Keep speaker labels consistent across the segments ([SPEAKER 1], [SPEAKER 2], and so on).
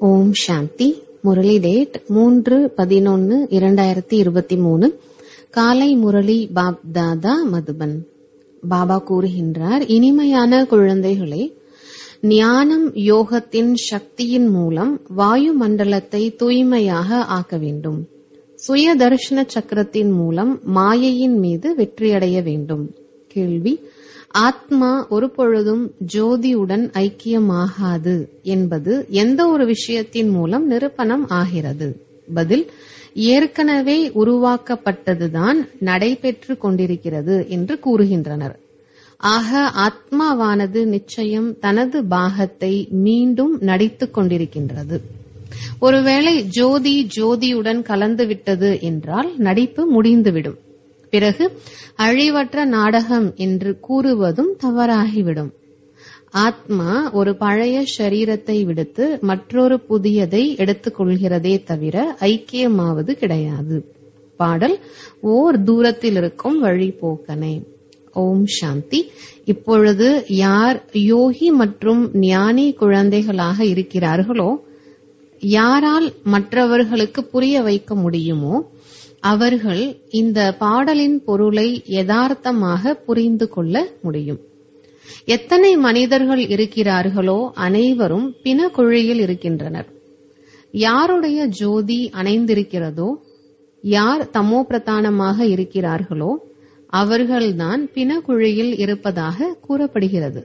[SPEAKER 1] ஓம் சாந்தி Murali date மூன்று பதினொன்னு இரண்டாயிரத்தி இருபத்தி மூணு காலை முரளி பாப் தாதா மதுபன் பாபா கூறுகின்றார் இனிமையான குழந்தைகளே ஞானம் யோகத்தின் சக்தியின் மூலம் வாயு மண்டலத்தை தூய்மையாக ஆக்க வேண்டும் சுய தர்ஷன சக்கரத்தின் மூலம் மாயையின் மீது வெற்றியடைய வேண்டும் கேள்வி ஆத்மா ஒரு பொழுதும் ஜோதியுடன் ஐக்கியமாகாது என்பது எந்த ஒரு விஷயத்தின் மூலம் நிரூபணம் ஆகிறது பதில் ஏற்கனவே உருவாக்கப்பட்டதுதான் நடைபெற்று கொண்டிருக்கிறது என்று கூறுகின்றனர் ஆக ஆத்மாவானது நிச்சயம் தனது பாகத்தை மீண்டும் நடித்துக் கொண்டிருக்கின்றது ஒருவேளை ஜோதி ஜோதியுடன் கலந்து விட்டது என்றால் நடிப்பு முடிந்துவிடும் பிறகு அழிவற்ற நாடகம் என்று கூறுவதும் தவறாகிவிடும் ஆத்மா ஒரு பழைய சரீரத்தை விடுத்து மற்றொரு புதியதை எடுத்துக் கொள்கிறதே தவிர ஐக்கியமாவது கிடையாது பாடல் ஓர் தூரத்தில் இருக்கும் வழிபோக்கனே ஓம் சாந்தி இப்பொழுது யார் யோகி மற்றும் ஞானி குழந்தைகளாக இருக்கிறார்களோ யாரால் மற்றவர்களுக்கு புரிய வைக்க முடியுமோ அவர்கள் இந்த பாடலின் பொருளை யதார்த்தமாக புரிந்து கொள்ள முடியும் எத்தனை மனிதர்கள் இருக்கிறார்களோ அனைவரும் பிணக்குழியில் இருக்கின்றனர் யாருடைய ஜோதி அணைந்திருக்கிறதோ யார் தமோ பிரதானமாக இருக்கிறார்களோ அவர்கள்தான் பிணக்குழியில் இருப்பதாக கூறப்படுகிறது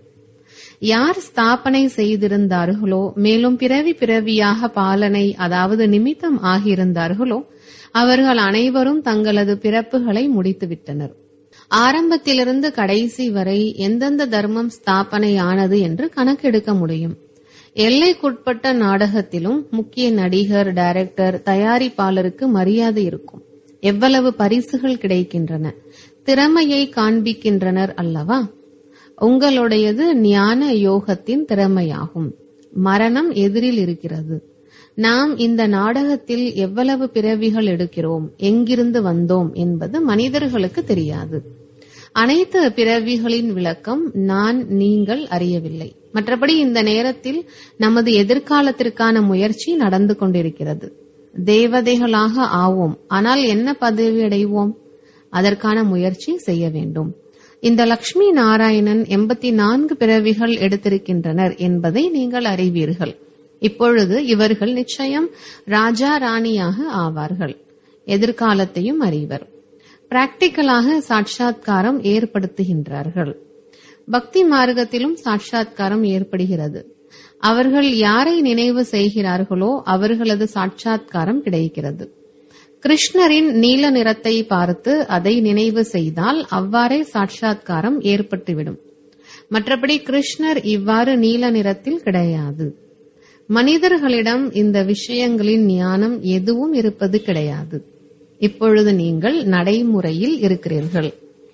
[SPEAKER 1] யார் ஸ்தாபனை செய்திருந்தார்களோ மேலும் பிறவி பிறவியாக பாலனை அதாவது நிமித்தம் ஆகியிருந்தார்களோ அவர்கள் அனைவரும் தங்களது பிறப்புகளை முடித்துவிட்டனர் ஆரம்பத்திலிருந்து கடைசி வரை எந்தெந்த தர்மம் ஸ்தாபனை ஆனது என்று கணக்கெடுக்க முடியும் எல்லைக்குட்பட்ட நாடகத்திலும் முக்கிய நடிகர் டைரக்டர் தயாரிப்பாளருக்கு மரியாதை இருக்கும் எவ்வளவு பரிசுகள் கிடைக்கின்றன திறமையை காண்பிக்கின்றனர் அல்லவா உங்களுடையது ஞான யோகத்தின் திறமையாகும் மரணம் எதிரில் இருக்கிறது நாம் இந்த நாடகத்தில் எவ்வளவு பிறவிகள் எடுக்கிறோம் எங்கிருந்து வந்தோம் என்பது மனிதர்களுக்கு தெரியாது அனைத்து பிறவிகளின் விளக்கம் நான் நீங்கள் அறியவில்லை மற்றபடி இந்த நேரத்தில் நமது எதிர்காலத்திற்கான முயற்சி நடந்து கொண்டிருக்கிறது தேவதைகளாக ஆவோம் ஆனால் என்ன பதவி அடைவோம் அதற்கான முயற்சி செய்ய வேண்டும் இந்த லக்ஷ்மி நாராயணன் எண்பத்தி நான்கு பிறவிகள் எடுத்திருக்கின்றனர் என்பதை நீங்கள் அறிவீர்கள் இப்பொழுது இவர்கள் நிச்சயம் ராஜா ராணியாக ஆவார்கள் எதிர்காலத்தையும் அறிவர் பிராக்டிக்கலாக சாட்சாத்காரம் ஏற்படுத்துகின்றார்கள் பக்தி மார்க்கத்திலும் சாட்சாத்காரம் ஏற்படுகிறது அவர்கள் யாரை நினைவு செய்கிறார்களோ அவர்களது சாட்சாத்காரம் கிடைக்கிறது கிருஷ்ணரின் நீல நிறத்தை பார்த்து அதை நினைவு செய்தால் அவ்வாறே சாட்சாத்காரம் ஏற்பட்டுவிடும் மற்றபடி கிருஷ்ணர் இவ்வாறு நீல நிறத்தில் கிடையாது மனிதர்களிடம் இந்த விஷயங்களின் ஞானம் எதுவும் இருப்பது கிடையாது இப்பொழுது நீங்கள் நடைமுறையில் இருக்கிறீர்கள்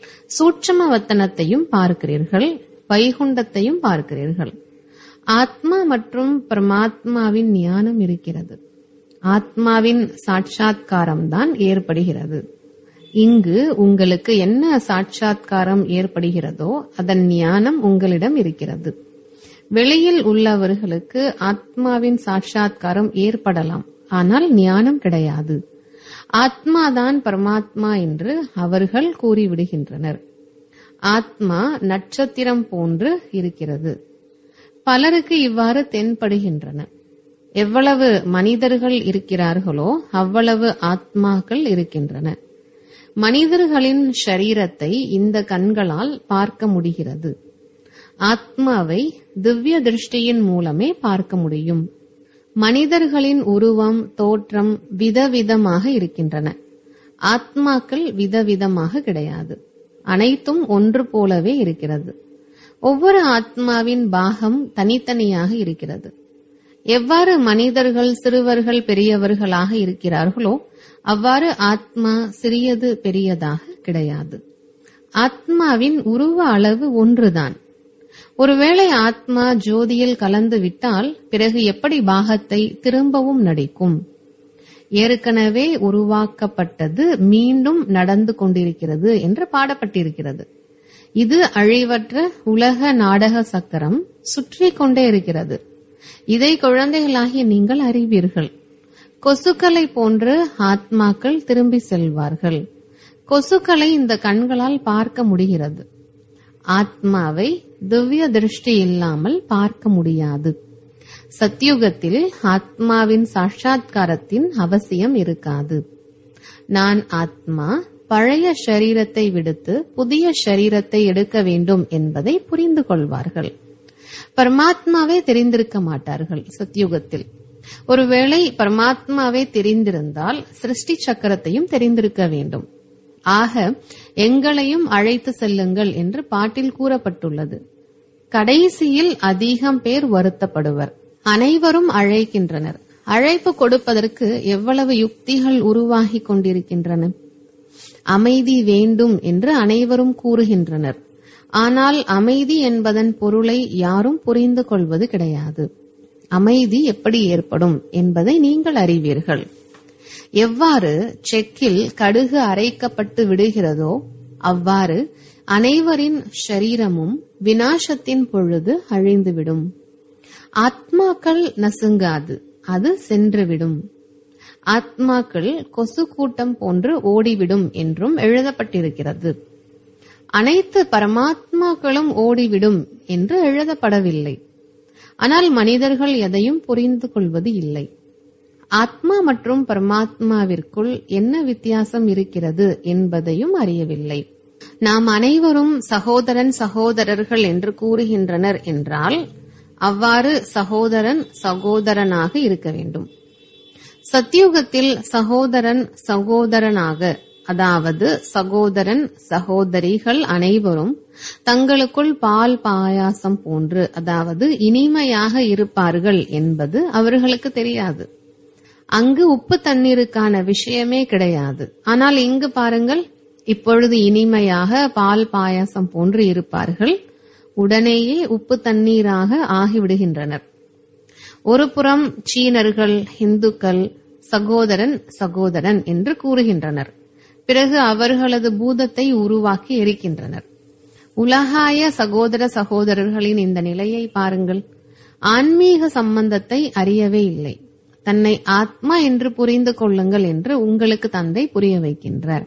[SPEAKER 1] சூட்சம வத்தனத்தையும் பார்க்கிறீர்கள் வைகுண்டத்தையும் பார்க்கிறீர்கள் ஆத்மா மற்றும் பரமாத்மாவின் ஞானம் இருக்கிறது ஆத்மாவின் சாட்சாத்காரம் தான் ஏற்படுகிறது இங்கு உங்களுக்கு என்ன சாட்சாத்காரம் ஏற்படுகிறதோ அதன் ஞானம் உங்களிடம் இருக்கிறது வெளியில் உள்ளவர்களுக்கு ஆத்மாவின் சாட்சாத்காரம் ஏற்படலாம் ஆனால் ஞானம் கிடையாது ஆத்மாதான் பரமாத்மா என்று அவர்கள் கூறிவிடுகின்றனர் ஆத்மா நட்சத்திரம் போன்று இருக்கிறது பலருக்கு இவ்வாறு தென்படுகின்றன எவ்வளவு மனிதர்கள் இருக்கிறார்களோ அவ்வளவு ஆத்மாக்கள் இருக்கின்றன மனிதர்களின் ஷரீரத்தை இந்த கண்களால் பார்க்க முடிகிறது ஆத்மாவை திவ்ய திருஷ்டியின் மூலமே பார்க்க முடியும் மனிதர்களின் உருவம் தோற்றம் விதவிதமாக இருக்கின்றன ஆத்மாக்கள் விதவிதமாக கிடையாது அனைத்தும் ஒன்று போலவே இருக்கிறது ஒவ்வொரு ஆத்மாவின் பாகம் தனித்தனியாக இருக்கிறது எவ்வாறு மனிதர்கள் சிறுவர்கள் பெரியவர்களாக இருக்கிறார்களோ அவ்வாறு ஆத்மா சிறியது பெரியதாக கிடையாது ஆத்மாவின் உருவ அளவு ஒன்றுதான் ஒருவேளை ஆத்மா ஜோதியில் கலந்து விட்டால் பிறகு எப்படி பாகத்தை திரும்பவும் நடிக்கும் ஏற்கனவே உருவாக்கப்பட்டது மீண்டும் நடந்து கொண்டிருக்கிறது என்று பாடப்பட்டிருக்கிறது இது அழிவற்ற உலக நாடக சக்கரம் சுற்றி கொண்டே இருக்கிறது இதை குழந்தைகளாகிய நீங்கள் அறிவீர்கள் கொசுக்களை போன்று ஆத்மாக்கள் திரும்பி செல்வார்கள் கொசுக்களை இந்த கண்களால் பார்க்க முடிகிறது ஆத்மாவை திவ்ய திருஷ்டி இல்லாமல் பார்க்க முடியாது சத்யுகத்தில் ஆத்மாவின் சாட்சாத்காரத்தின் அவசியம் இருக்காது நான் ஆத்மா பழைய ஷரீரத்தை விடுத்து புதிய ஷரீரத்தை எடுக்க வேண்டும் என்பதை புரிந்து கொள்வார்கள் பரமாத்மாவே தெரிந்திருக்க மாட்டார்கள் சத்யுகத்தில் ஒருவேளை பரமாத்மாவே தெரிந்திருந்தால் சிருஷ்டி சக்கரத்தையும் தெரிந்திருக்க வேண்டும் ஆக எங்களையும் அழைத்து செல்லுங்கள் என்று பாட்டில் கூறப்பட்டுள்ளது கடைசியில் அதிகம் பேர் வருத்தப்படுவர் அனைவரும் அழைக்கின்றனர் அழைப்பு கொடுப்பதற்கு எவ்வளவு யுக்திகள் உருவாகி கொண்டிருக்கின்றன அமைதி வேண்டும் என்று அனைவரும் கூறுகின்றனர் ஆனால் அமைதி என்பதன் பொருளை யாரும் புரிந்து கொள்வது கிடையாது அமைதி எப்படி ஏற்படும் என்பதை நீங்கள் அறிவீர்கள் எவ்வாறு செக்கில் கடுகு அரைக்கப்பட்டு விடுகிறதோ அவ்வாறு அனைவரின் ஷரீரமும் வினாசத்தின் பொழுது அழிந்துவிடும் ஆத்மாக்கள் நசுங்காது அது சென்றுவிடும் ஆத்மாக்கள் கொசு கூட்டம் போன்று ஓடிவிடும் என்றும் எழுதப்பட்டிருக்கிறது அனைத்து பரமாத்மாக்களும் ஓடிவிடும் என்று எழுதப்படவில்லை ஆனால் மனிதர்கள் எதையும் புரிந்து கொள்வது இல்லை ஆத்மா மற்றும் பரமாத்மாவிற்குள் என்ன வித்தியாசம் இருக்கிறது என்பதையும் அறியவில்லை நாம் அனைவரும் சகோதரன் சகோதரர்கள் என்று கூறுகின்றனர் என்றால் அவ்வாறு சகோதரன் சகோதரனாக இருக்க வேண்டும் சத்தியுகத்தில் சகோதரன் சகோதரனாக அதாவது சகோதரன் சகோதரிகள் அனைவரும் தங்களுக்குள் பால் பாயாசம் போன்று அதாவது இனிமையாக இருப்பார்கள் என்பது அவர்களுக்கு தெரியாது அங்கு உப்பு தண்ணீருக்கான விஷயமே கிடையாது ஆனால் இங்கு பாருங்கள் இப்பொழுது இனிமையாக பால் பாயாசம் போன்று இருப்பார்கள் உடனேயே உப்பு தண்ணீராக ஆகிவிடுகின்றனர் ஒரு புறம் சீனர்கள் இந்துக்கள் சகோதரன் சகோதரன் என்று கூறுகின்றனர் பிறகு அவர்களது பூதத்தை உருவாக்கி எரிக்கின்றனர் உலகாய சகோதர சகோதரர்களின் இந்த நிலையை பாருங்கள் ஆன்மீக சம்பந்தத்தை அறியவே இல்லை தன்னை ஆத்மா என்று புரிந்து கொள்ளுங்கள் என்று உங்களுக்கு தந்தை புரிய வைக்கின்றார்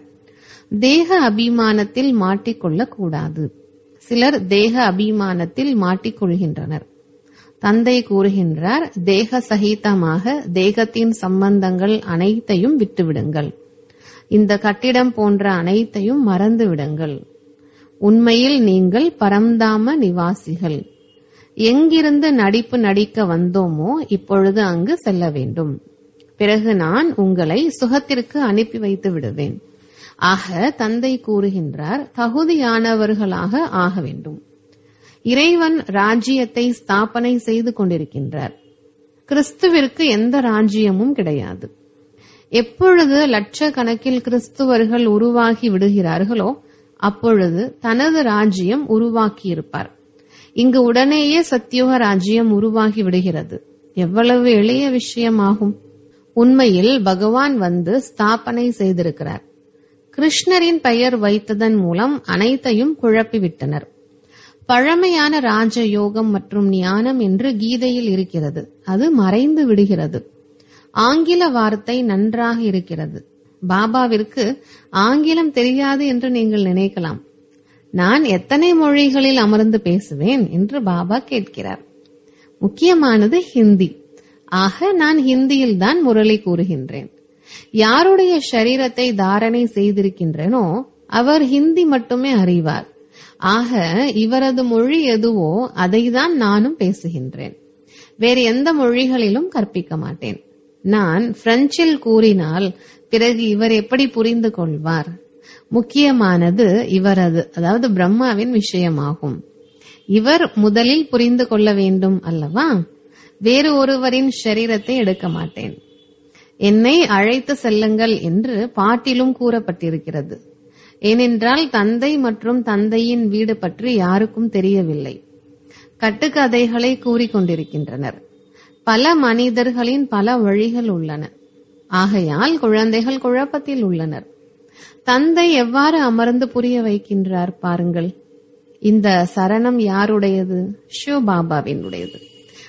[SPEAKER 1] தேக அபிமானத்தில் மாட்டிக்கொள்ளக் கூடாது சிலர் தேக அபிமானத்தில் மாட்டிக்கொள்கின்றனர் தந்தை கூறுகின்றார் தேக சகிதமாக தேகத்தின் சம்பந்தங்கள் அனைத்தையும் விட்டுவிடுங்கள் இந்த கட்டிடம் போன்ற அனைத்தையும் மறந்து விடுங்கள் உண்மையில் நீங்கள் பரம்தாம நிவாசிகள் எங்கிருந்து நடிப்பு நடிக்க வந்தோமோ இப்பொழுது அங்கு செல்ல வேண்டும் பிறகு நான் உங்களை சுகத்திற்கு அனுப்பி வைத்து விடுவேன் ஆக தந்தை கூறுகின்றார் தகுதியானவர்களாக ஆக வேண்டும் இறைவன் ராஜ்யத்தை ஸ்தாபனை செய்து கொண்டிருக்கின்றார் கிறிஸ்துவிற்கு எந்த ராஜ்யமும் கிடையாது எப்பொழுது லட்சக்கணக்கில் கிறிஸ்துவர்கள் உருவாகி விடுகிறார்களோ அப்பொழுது தனது ராஜ்யம் உருவாக்கியிருப்பார் இங்கு உடனேயே சத்தியுக ராஜ்யம் உருவாகி விடுகிறது எவ்வளவு எளிய விஷயமாகும் உண்மையில் பகவான் வந்து ஸ்தாபனை செய்திருக்கிறார் கிருஷ்ணரின் பெயர் வைத்ததன் மூலம் அனைத்தையும் குழப்பிவிட்டனர் பழமையான ராஜ யோகம் மற்றும் ஞானம் என்று கீதையில் இருக்கிறது அது மறைந்து விடுகிறது ஆங்கில வார்த்தை நன்றாக இருக்கிறது பாபாவிற்கு ஆங்கிலம் தெரியாது என்று நீங்கள் நினைக்கலாம் நான் எத்தனை மொழிகளில் அமர்ந்து பேசுவேன் என்று பாபா கேட்கிறார் முக்கியமானது ஹிந்தி ஆக நான் ஹிந்தியில் தான் முரளி கூறுகின்றேன் யாருடைய சரீரத்தை தாரணை செய்திருக்கின்றேனோ அவர் ஹிந்தி மட்டுமே அறிவார் ஆக இவரது மொழி எதுவோ அதைதான் நானும் பேசுகின்றேன் வேறு எந்த மொழிகளிலும் கற்பிக்க மாட்டேன் நான் பிரெஞ்சில் கூறினால் பிறகு இவர் எப்படி புரிந்து கொள்வார் முக்கியமானது இவரது அதாவது பிரம்மாவின் விஷயமாகும் இவர் முதலில் புரிந்து கொள்ள வேண்டும் அல்லவா வேறு ஒருவரின் சரீரத்தை எடுக்க மாட்டேன் என்னை அழைத்து செல்லுங்கள் என்று பாட்டிலும் கூறப்பட்டிருக்கிறது ஏனென்றால் தந்தை மற்றும் தந்தையின் வீடு பற்றி யாருக்கும் தெரியவில்லை கட்டுக்கதைகளை கூறிக்கொண்டிருக்கின்றனர் பல மனிதர்களின் பல வழிகள் உள்ளன ஆகையால் குழந்தைகள் குழப்பத்தில் உள்ளனர் தந்தை எவ்வாறு அமர்ந்து புரிய வைக்கின்றார் பாருங்கள் இந்த சரணம் யாருடையது சிவபாபாவினுடையது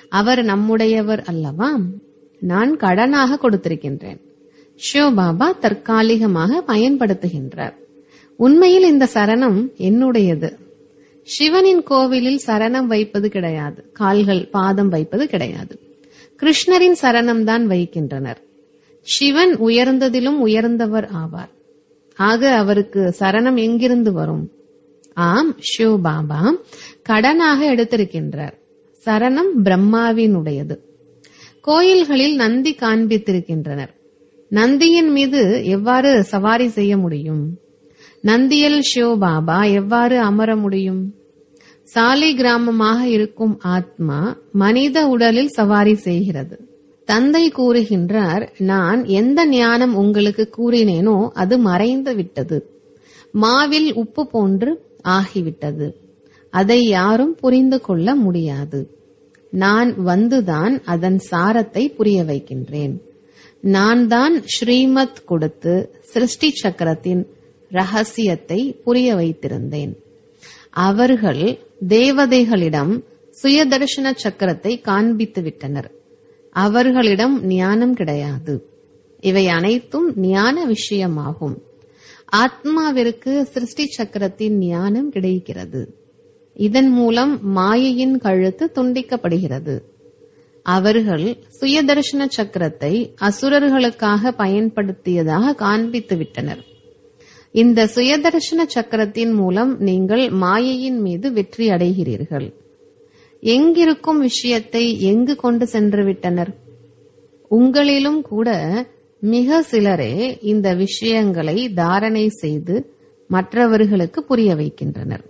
[SPEAKER 1] அவர் நம்முடையவர் அல்லவா நான் கடனாக கொடுத்திருக்கின்றேன் ஷிவபாபா தற்காலிகமாக பயன்படுத்துகின்றார் உண்மையில் இந்த சரணம் என்னுடையது சிவனின் கோவிலில் சரணம் வைப்பது கிடையாது கால்கள் பாதம் வைப்பது கிடையாது கிருஷ்ணரின் சரணம் தான் வைக்கின்றனர் சிவன் உயர்ந்ததிலும் உயர்ந்தவர் ஆவார் ஆக அவருக்கு சரணம் எங்கிருந்து வரும் ஆம் சிவபாபா கடனாக எடுத்திருக்கின்றார் சரணம் பிரம்மாவினுடையது கோயில்களில் நந்தி காண்பித்திருக்கின்றனர் நந்தியின் மீது எவ்வாறு சவாரி செய்ய முடியும் நந்தியல் சிவபாபா எவ்வாறு அமர முடியும் சாலை கிராமமாக இருக்கும் ஆத்மா மனித உடலில் சவாரி செய்கிறது தந்தை கூறுகின்றார் நான் எந்த ஞானம் உங்களுக்கு கூறினேனோ அது மறைந்து விட்டது மாவில் உப்பு போன்று ஆகிவிட்டது அதை யாரும் புரிந்து கொள்ள முடியாது நான் வந்துதான் அதன் சாரத்தை புரிய வைக்கின்றேன் நான் தான் ஸ்ரீமத் கொடுத்து சிருஷ்டி சக்கரத்தின் ரகசியத்தை புரிய வைத்திருந்தேன் அவர்கள் தேவதைகளிடம் சுயதர்ஷன சக்கரத்தை காண்பித்து விட்டனர் அவர்களிடம் ஞானம் கிடையாது இவை அனைத்தும் ஞான விஷயமாகும் ஆத்மாவிற்கு சிருஷ்டி சக்கரத்தின் ஞானம் கிடைக்கிறது இதன் மூலம் மாயையின் கழுத்து துண்டிக்கப்படுகிறது அவர்கள் சுயதர்ஷன சக்கரத்தை அசுரர்களுக்காக பயன்படுத்தியதாக காண்பித்து விட்டனர் இந்த சுயதர்ஷன சக்கரத்தின் மூலம் நீங்கள் மாயையின் மீது வெற்றி அடைகிறீர்கள் எங்கிருக்கும் விஷயத்தை எங்கு கொண்டு சென்று விட்டனர் உங்களிலும் கூட மிக சிலரே இந்த விஷயங்களை தாரணை செய்து மற்றவர்களுக்கு புரிய வைக்கின்றனர்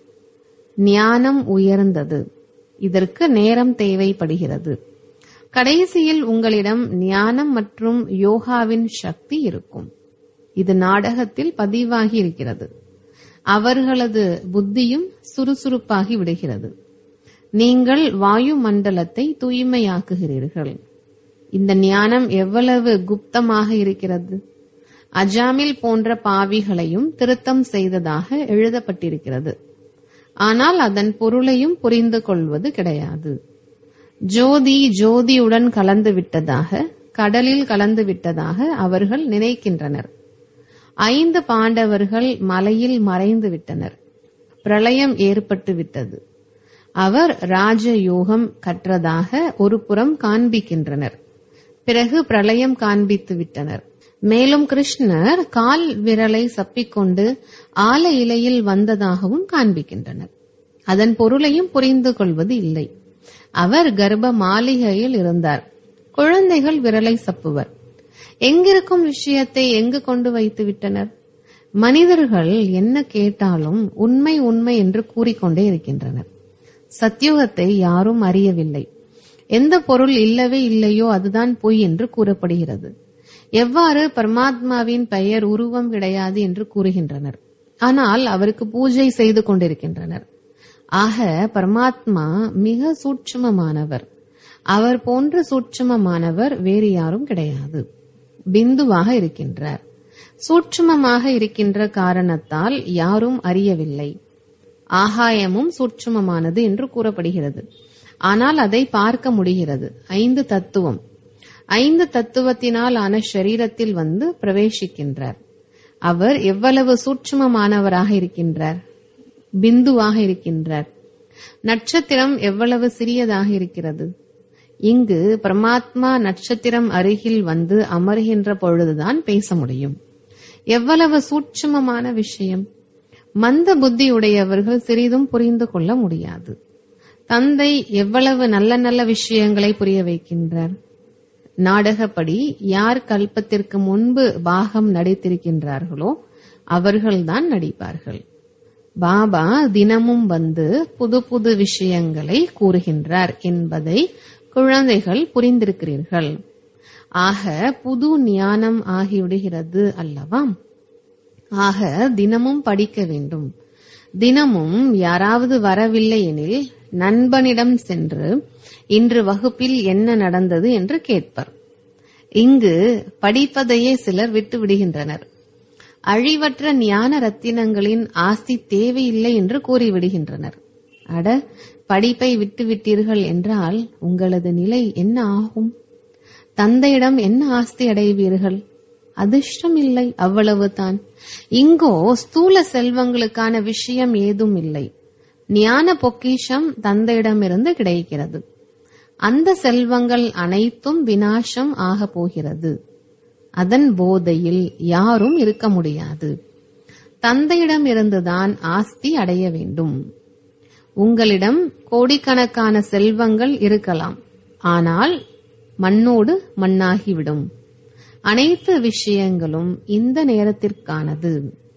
[SPEAKER 1] ஞானம் உயர்ந்தது இதற்கு நேரம் தேவைப்படுகிறது கடைசியில் உங்களிடம் ஞானம் மற்றும் யோகாவின் சக்தி இருக்கும் இது நாடகத்தில் பதிவாகி இருக்கிறது அவர்களது புத்தியும் சுறுசுறுப்பாகி விடுகிறது நீங்கள் வாயு மண்டலத்தை தூய்மையாக்குகிறீர்கள் இந்த ஞானம் எவ்வளவு குப்தமாக இருக்கிறது அஜாமில் போன்ற பாவிகளையும் திருத்தம் செய்ததாக எழுதப்பட்டிருக்கிறது ஆனால் அதன் பொருளையும் புரிந்து கொள்வது கிடையாது ஜோதி ஜோதியுடன் கலந்து விட்டதாக கடலில் கலந்து விட்டதாக அவர்கள் நினைக்கின்றனர் ஐந்து பாண்டவர்கள் மலையில் மறைந்து விட்டனர் பிரளயம் ஏற்பட்டு விட்டது அவர் ராஜயோகம் கற்றதாக ஒரு புறம் காண்பிக்கின்றனர் பிறகு பிரளயம் காண்பித்து விட்டனர் மேலும் கிருஷ்ணர் கால் விரலை சப்பிக்கொண்டு ஆல இலையில் வந்ததாகவும் காண்பிக்கின்றனர் அதன் பொருளையும் புரிந்து கொள்வது இல்லை அவர் கர்ப்ப மாளிகையில் இருந்தார் குழந்தைகள் விரலை சப்புவர் எங்கிருக்கும் விஷயத்தை எங்கு கொண்டு வைத்து விட்டனர் மனிதர்கள் என்ன கேட்டாலும் உண்மை உண்மை என்று கூறிக்கொண்டே இருக்கின்றனர் சத்தியுகத்தை யாரும் அறியவில்லை எந்த பொருள் இல்லவே இல்லையோ அதுதான் பொய் என்று கூறப்படுகிறது எவ்வாறு பரமாத்மாவின் பெயர் உருவம் கிடையாது என்று கூறுகின்றனர் ஆனால் அவருக்கு பூஜை செய்து கொண்டிருக்கின்றனர் ஆக பரமாத்மா மிக சூட்சுமமானவர் அவர் போன்ற சூட்சுமமானவர் வேறு யாரும் கிடையாது பிந்துவாக இருக்கின்றார் சூட்சுமமாக இருக்கின்ற காரணத்தால் யாரும் அறியவில்லை ஆகாயமும் சூட்சுமமானது என்று கூறப்படுகிறது ஆனால் அதை பார்க்க முடிகிறது ஐந்து தத்துவம் ஐந்து தத்துவத்தினால் ஆன ஷரீரத்தில் வந்து பிரவேசிக்கின்றார் அவர் எவ்வளவு சூட்சுமமானவராக இருக்கின்றார் பிந்துவாக இருக்கின்றார் நட்சத்திரம் எவ்வளவு சிறியதாக இருக்கிறது இங்கு பரமாத்மா நட்சத்திரம் அருகில் வந்து அமர்கின்ற பொழுதுதான் பேச முடியும் எவ்வளவு சூட்சுமமான விஷயம் மந்த புத்தி உடையவர்கள் சிறிதும் புரிந்து கொள்ள முடியாது தந்தை எவ்வளவு நல்ல நல்ல விஷயங்களை புரிய வைக்கின்றார் நாடகப்படி யார் கல்பத்திற்கு முன்பு பாகம் நடித்திருக்கின்றார்களோ அவர்கள்தான் நடிப்பார்கள் பாபா தினமும் வந்து புது புது விஷயங்களை கூறுகின்றார் என்பதை குழந்தைகள் புரிந்திருக்கிறீர்கள் ஆக புது ஞானம் ஆகிவிடுகிறது அல்லவா ஆக தினமும் படிக்க வேண்டும் தினமும் யாராவது வரவில்லை எனில் நண்பனிடம் சென்று இன்று வகுப்பில் என்ன நடந்தது என்று கேட்பர் இங்கு படிப்பதையே சிலர் விட்டு விடுகின்றனர் அழிவற்ற ஞான ரத்தினங்களின் ஆஸ்தி தேவையில்லை என்று கூறிவிடுகின்றனர் அட படிப்பை விட்டுவிட்டீர்கள் என்றால் உங்களது நிலை என்ன ஆகும் தந்தையிடம் என்ன ஆஸ்தி அடைவீர்கள் அதிர்ஷ்டம் இல்லை அவ்வளவுதான் இங்கோ ஸ்தூல செல்வங்களுக்கான விஷயம் ஏதும் இல்லை ஞான பொக்கிஷம் தந்தையிடமிருந்து கிடைக்கிறது அந்த செல்வங்கள் அனைத்தும் வினாசம் ஆக போகிறது அதன் போதையில் யாரும் இருக்க முடியாது தந்தையிடம் இருந்துதான் ஆஸ்தி அடைய வேண்டும் உங்களிடம் கோடிக்கணக்கான செல்வங்கள் இருக்கலாம் ஆனால் மண்ணோடு மண்ணாகிவிடும் அனைத்து விஷயங்களும் இந்த நேரத்திற்கானது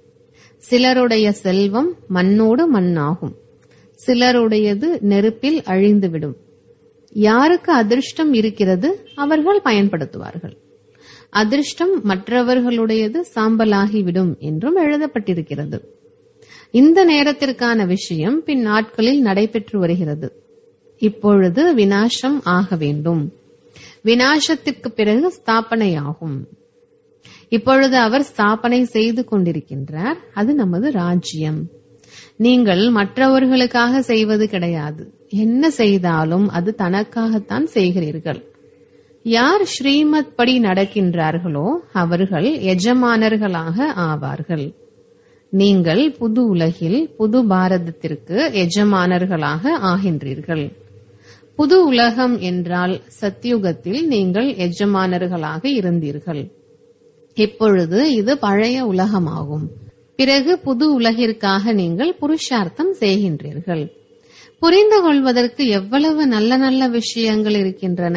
[SPEAKER 1] சிலருடைய செல்வம் மண்ணோடு மண்ணாகும் சிலருடையது நெருப்பில் அழிந்துவிடும் யாருக்கு அதிர்ஷ்டம் இருக்கிறது அவர்கள் பயன்படுத்துவார்கள் அதிர்ஷ்டம் மற்றவர்களுடையது சாம்பலாகிவிடும் என்றும் எழுதப்பட்டிருக்கிறது இந்த நேரத்திற்கான விஷயம் பின் நாட்களில் நடைபெற்று வருகிறது இப்பொழுது வினாசம் ஆக வேண்டும் வினாசத்திற்கு பிறகு ஸ்தாபனையாகும் இப்பொழுது அவர் ஸ்தாபனை செய்து கொண்டிருக்கின்றார் அது நமது ராஜ்யம் நீங்கள் மற்றவர்களுக்காக செய்வது கிடையாது என்ன செய்தாலும் அது தனக்காகத்தான் செய்கிறீர்கள் யார் ஸ்ரீமத் படி நடக்கின்றார்களோ அவர்கள் எஜமானர்களாக ஆவார்கள் நீங்கள் புது உலகில் புது பாரதத்திற்கு எஜமானர்களாக ஆகின்றீர்கள் புது உலகம் என்றால் சத்தியுகத்தில் நீங்கள் எஜமானர்களாக இருந்தீர்கள் இப்பொழுது இது பழைய உலகமாகும் பிறகு புது உலகிற்காக நீங்கள் புருஷார்த்தம் செய்கின்றீர்கள் புரிந்து கொள்வதற்கு எவ்வளவு நல்ல நல்ல விஷயங்கள் இருக்கின்றன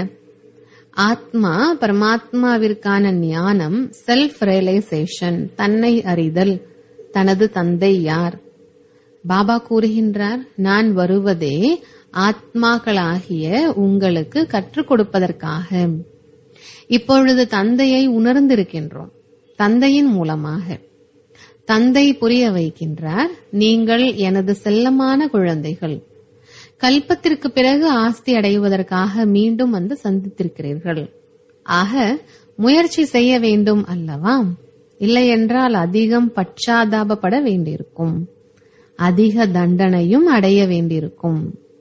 [SPEAKER 1] ஆத்மா பரமாத்மாவிற்கான ஞானம் செல்ஃப் ரியலைசேஷன் தன்னை அறிதல் தனது தந்தை யார் பாபா கூறுகின்றார் நான் வருவதே ஆத்மாக்களாகிய உங்களுக்கு கற்றுக் கொடுப்பதற்காக இப்பொழுது தந்தையை உணர்ந்திருக்கின்றோம் தந்தையின் மூலமாக தந்தை புரிய வைக்கின்றார் நீங்கள் எனது செல்லமான குழந்தைகள் கல்பத்திற்கு பிறகு ஆஸ்தி அடைவதற்காக மீண்டும் வந்து சந்தித்திருக்கிறீர்கள் ஆக முயற்சி செய்ய வேண்டும் அல்லவா இல்லையென்றால் அதிகம் பச்சாதாபப்பட வேண்டியிருக்கும் அதிக தண்டனையும் அடைய வேண்டியிருக்கும்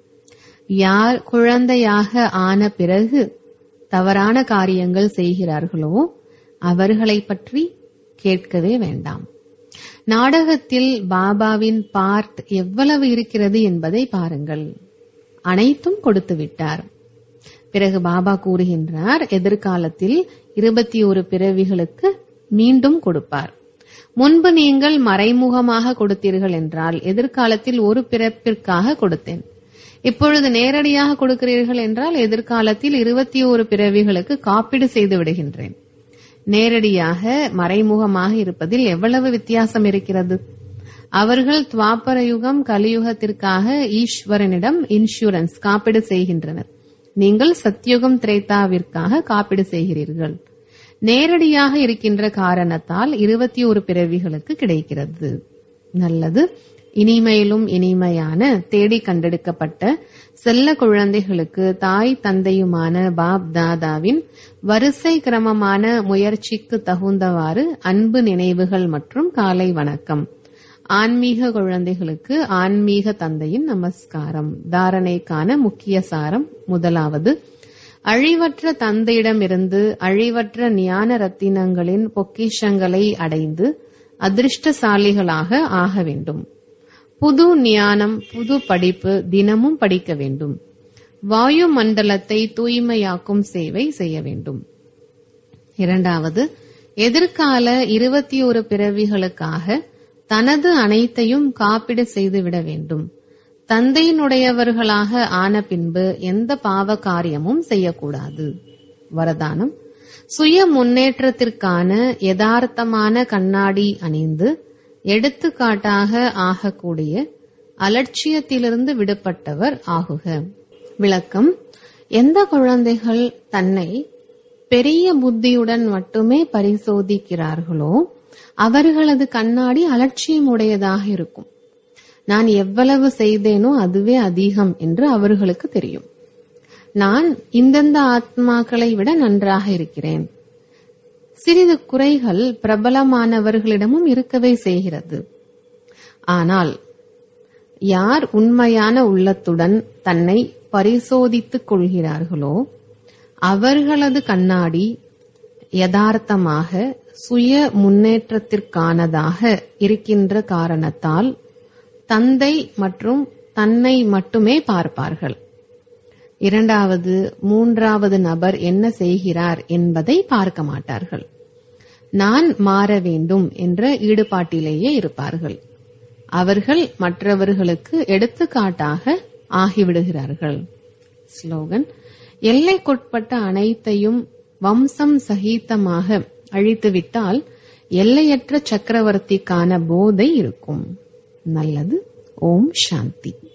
[SPEAKER 1] யார் குழந்தையாக ஆன பிறகு தவறான காரியங்கள் செய்கிறார்களோ அவர்களை பற்றி கேட்கவே வேண்டாம் நாடகத்தில் பாபாவின் பார்ட் எவ்வளவு இருக்கிறது என்பதை பாருங்கள் அனைத்தும் கொடுத்து விட்டார் பிறகு பாபா கூறுகின்றார் எதிர்காலத்தில் இருபத்தி ஒரு பிறவிகளுக்கு மீண்டும் கொடுப்பார் முன்பு நீங்கள் மறைமுகமாக கொடுத்தீர்கள் என்றால் எதிர்காலத்தில் ஒரு பிறப்பிற்காக கொடுத்தேன் இப்பொழுது நேரடியாக கொடுக்கிறீர்கள் என்றால் எதிர்காலத்தில் இருபத்தி ஒரு பிறவிகளுக்கு காப்பீடு செய்து விடுகின்றேன் நேரடியாக மறைமுகமாக இருப்பதில் எவ்வளவு வித்தியாசம் இருக்கிறது அவர்கள் துவாபர யுகம் கலியுகத்திற்காக ஈஸ்வரனிடம் இன்சூரன்ஸ் காப்பீடு செய்கின்றனர் நீங்கள் சத்யுகம் திரேதாவிற்காக காப்பீடு செய்கிறீர்கள் நேரடியாக இருக்கின்ற காரணத்தால் இருபத்தி ஒரு பிறவிகளுக்கு கிடைக்கிறது நல்லது இனிமையிலும் இனிமையான தேடி கண்டெடுக்கப்பட்ட செல்ல குழந்தைகளுக்கு தாய் தந்தையுமான பாப் தாதாவின் வரிசை கிரமமான முயற்சிக்கு தகுந்தவாறு அன்பு நினைவுகள் மற்றும் காலை வணக்கம் ஆன்மீக குழந்தைகளுக்கு ஆன்மீக தந்தையின் நமஸ்காரம் தாரணைக்கான முக்கிய சாரம் முதலாவது அழிவற்ற தந்தையிடமிருந்து அழிவற்ற ஞான ரத்தினங்களின் பொக்கிஷங்களை அடைந்து அதிர்ஷ்டசாலிகளாக ஆக வேண்டும் புது ஞானம் புது படிப்பு தினமும் படிக்க வேண்டும் வாயு மண்டலத்தை தூய்மையாக்கும் சேவை செய்ய வேண்டும் இரண்டாவது எதிர்கால இருபத்தி ஒரு பிறவிகளுக்காக தனது அனைத்தையும் காப்பீடு செய்துவிட வேண்டும் தந்தையினுடையவர்களாக ஆன பின்பு எந்த பாவ காரியமும் செய்யக்கூடாது வரதானம் சுய முன்னேற்றத்திற்கான யதார்த்தமான கண்ணாடி அணிந்து எடுத்துக்காட்டாக ஆகக்கூடிய அலட்சியத்திலிருந்து விடுபட்டவர் ஆகுக விளக்கம் எந்த குழந்தைகள் தன்னை பெரிய புத்தியுடன் மட்டுமே பரிசோதிக்கிறார்களோ அவர்களது கண்ணாடி அலட்சியமுடையதாக இருக்கும் நான் எவ்வளவு செய்தேனோ அதுவே அதிகம் என்று அவர்களுக்கு தெரியும் நான் இந்தந்த ஆத்மாக்களை விட நன்றாக இருக்கிறேன் சிறிது குறைகள் பிரபலமானவர்களிடமும் இருக்கவே செய்கிறது ஆனால் யார் உண்மையான உள்ளத்துடன் தன்னை பரிசோதித்துக் கொள்கிறார்களோ அவர்களது கண்ணாடி யதார்த்தமாக சுய முன்னேற்றத்திற்கானதாக இருக்கின்ற காரணத்தால் தந்தை மற்றும் தன்னை மட்டுமே பார்ப்பார்கள் இரண்டாவது மூன்றாவது நபர் என்ன செய்கிறார் என்பதை பார்க்க மாட்டார்கள் நான் மாற வேண்டும் என்ற ஈடுபாட்டிலேயே இருப்பார்கள் அவர்கள் மற்றவர்களுக்கு எடுத்துக்காட்டாக ஆகிவிடுகிறார்கள் ஸ்லோகன் எல்லைக்குட்பட்ட அனைத்தையும் வம்சம் சகிதமாக அழித்துவிட்டால் எல்லையற்ற சக்கரவர்த்திக்கான போதை இருக்கும் நல்லது ஓம் சாந்தி